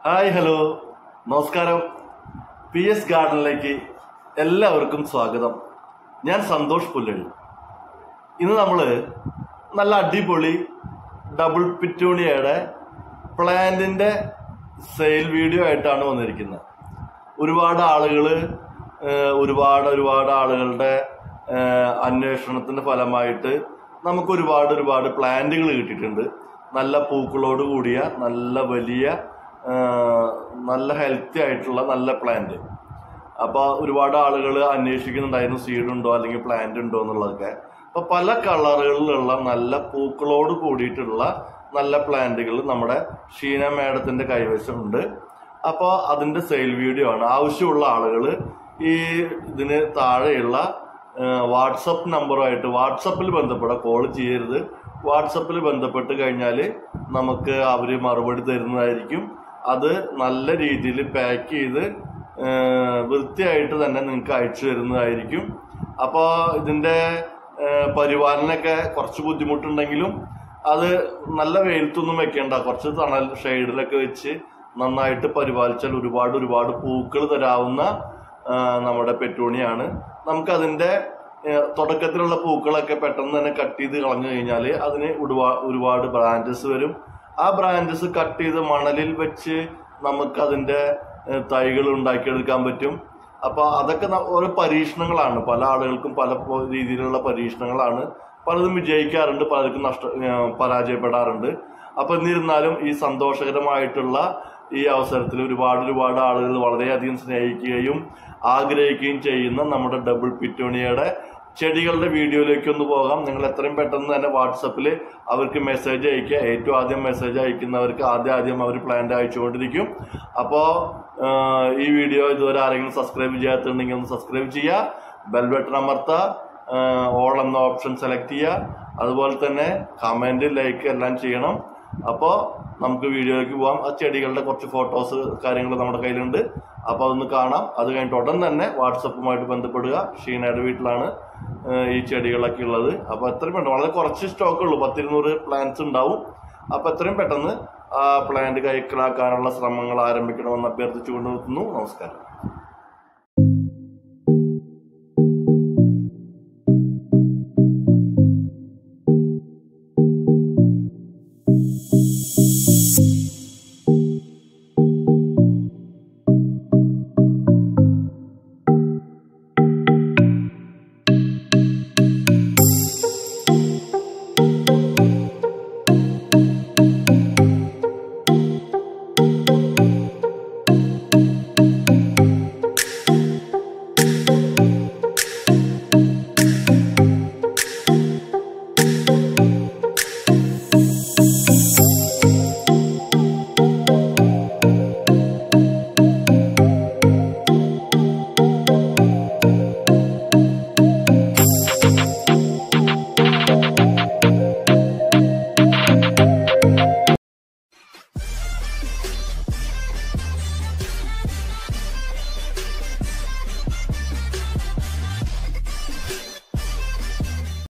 hi hello നമസ്കാരം P S ഗാർഡനിലേക്ക് എല്ലാവർക്കും സ്വാഗതം ഞാൻ സന്തോഷ് പുല്ലഴി ഇന്ന് നമ്മൾ നല്ല അടിപൊളി ഡബിൾ പിറ്റൂണിയയുടെ പ്ലാന്റിന്റെ സെയിൽ വീഡിയോ ആയിട്ടാണ് വന്നിരിക്കുന്നത് ഒരുപാട് ആളുകൾ ഒരുപാട് ഒരുപാട് ആളുകളുടെ ഏഹ്, അന്വേഷണത്തിന്റെ ഫലമായിട്ട് നമുക്ക് ഒരുപാട് ഒരുപാട് പ്ലാന്റുകൾ കിട്ടിയിട്ടുണ്ട് നല്ല പൂക്കളോട് കൂടിയ നല്ല വലിയ ഏഹ്, നല്ല ഹെൽത്തി ആയിട്ടുള്ള നല്ല പ്ലാന്റ് അപ്പോൾ ഒരുപാട് ആളുകൾ അന്വേഷിക്കുന്നുണ്ടായിരുന്നു സീഡ് ഉണ്ടോ അല്ലെങ്കിൽ പ്ലാന്റ് ഉണ്ടോ എന്നുള്ളതൊക്കെ അപ്പൊ പല കളറുകളിലുള്ള നല്ല പൂക്കളോട് കൂടിയിട്ടുള്ള നല്ല പ്ലാന്റുകൾ നമ്മുടെ ഷീന മേഡത്തിന്റെ കൈവശമുണ്ട് അപ്പോൾ അതിന്റെ സെയിൽ വീഡിയോ ആണ് ആവശ്യമുള്ള ആളുകൾ ഈ ഇതിന് താഴെയുള്ള വാട്സപ്പ് നമ്പറുമായിട്ട് വാട്സപ്പിൽ ബന്ധപ്പെടാം കോൾ ചെയ്യരുത് വാട്സപ്പിൽ ബന്ധപ്പെട്ട് കഴിഞ്ഞാൽ നമുക്ക് അവർ മറുപടി തരുന്നതായിരിക്കും അത് നല്ല രീതിയിൽ പാക്ക് ചെയ്ത് ഏഹ്, വൃത്തിയായിട്ട് തന്നെ നിങ്ങൾക്ക് അയച്ചു തരുന്നതായിരിക്കും അപ്പോൾ ഇതിൻ്റെ ഏഹ്, പരിപാലനമൊക്കെ കുറച്ച് ബുദ്ധിമുട്ടുണ്ടെങ്കിലും അത് നല്ല വെയിലത്തൊന്നും വെക്കേണ്ട കുറച്ച് തണൽ ഷെയ്ഡിലൊക്കെ വെച്ച് നന്നായിട്ട് പരിപാലിച്ചാൽ ഒരുപാട് ഒരുപാട് പൂക്കൾ തരാവുന്ന ആ, നമ്മുടെ പെറ്റൂണിയാണ് നമുക്കതിന്റെ ഏ, തുടക്കത്തിലുള്ള പൂക്കളൊക്കെ പെട്ടെന്ന് തന്നെ കട്ട് ചെയ്ത് കളഞ്ഞു കഴിഞ്ഞാൽ അതിന് ഒരുപാ- ഒരുപാട് ബ്രാഞ്ചസ് വരും ആ ബ്രാഞ്ചസ് കട്ട് ചെയ്ത് മണലിൽ വെച്ച് നമുക്ക് അതിന്റെ ഏ, തൈകൾ ഉണ്ടാക്കിയെടുക്കാൻ പറ്റും അപ്പൊ അതൊക്കെ ന- ഓരോ പരീക്ഷണങ്ങളാണ് പല ആളുകൾക്കും പല പോ- രീതിയിലുള്ള പരീക്ഷണങ്ങളാണ് പലതും വിജയിക്കാറുണ്ട് പലർക്കും നഷ്ട ഏ, പരാജയപ്പെടാറുണ്ട് അപ്പൊ എന്നിരുന്നാലും ഈ സന്തോഷകരമായിട്ടുള്ള ഈ അവസരത്തിൽ ഒരുപാട് ഒരുപാട് ആളുകൾ വളരെയധികം സ്നേഹിക്കുകയും ആഗ്രഹിക്കുകയും ചെയ്യുന്ന നമ്മുടെ ഡബിൾ പിറ്റോണിയയുടെ ചെടികളുടെ വീഡിയോയിലേക്ക് ഒന്ന് പോകാം നിങ്ങൾ എത്രയും പെട്ടെന്ന് തന്നെ വാട്സപ്പിൽ അവർക്ക് മെസ്സേജ് അയക്കുക ഏറ്റവും ആദ്യം മെസ്സേജ് അയക്കുന്നവർക്ക് ആദ്യം ആദ്യം അവർ പ്ലാന്റ് അയച്ചുകൊണ്ടിരിക്കും അപ്പോൾ ഈ വീഡിയോ ഇതുവരെ ആരെങ്കിലും സബ്സ്ക്രൈബ് ചെയ്യാത്തുണ്ടെങ്കിൽ ഒന്ന് സബ്സ്ക്രൈബ് ചെയ്യുക ബെൽ ബട്ടൺ അമർത്തുക ഓൾ എന്ന ഓപ്ഷൻ സെലക്ട് ചെയ്യുക അതുപോലെ തന്നെ കമന്റ് ലൈക്ക് എല്ലാം ചെയ്യണം അപ്പോൾ നമുക്ക് വീഡിയോയിലേക്ക് പോവാം ആ ചെടികളുടെ കുറച്ച് ഫോട്ടോസ് കാര്യങ്ങൾ നമ്മുടെ കയ്യിലുണ്ട് അപ്പോൾ അതൊന്ന് കാണാം അത് കഴിഞ്ഞിട്ട് ഉടൻ തന്നെ വാട്സപ്പുമായിട്ട് ബന്ധപ്പെടുക ഷീനയുടെ വീട്ടിലാണ് ഏഹ്, ഈ ചെടികളൊക്കെ ഉള്ളത് അപ്പോൾ എത്രയും പെട്ടെന്ന് വളരെ കുറച്ച് സ്റ്റോക്ക് ഉള്ളൂ പത്തിരുന്നൂറ് പ്ലാന്റ്സ് ഉണ്ടാവും അപ്പോൾ എത്രയും പെട്ടെന്ന് ആ പ്ലാന്റ് കൈക്കലാക്കാനുള്ള ശ്രമങ്ങൾ ആരംഭിക്കണമെന്ന് അഭ്യർത്ഥിച്ചുകൊണ്ട് നിർത്തുന്നു നമസ്കാരം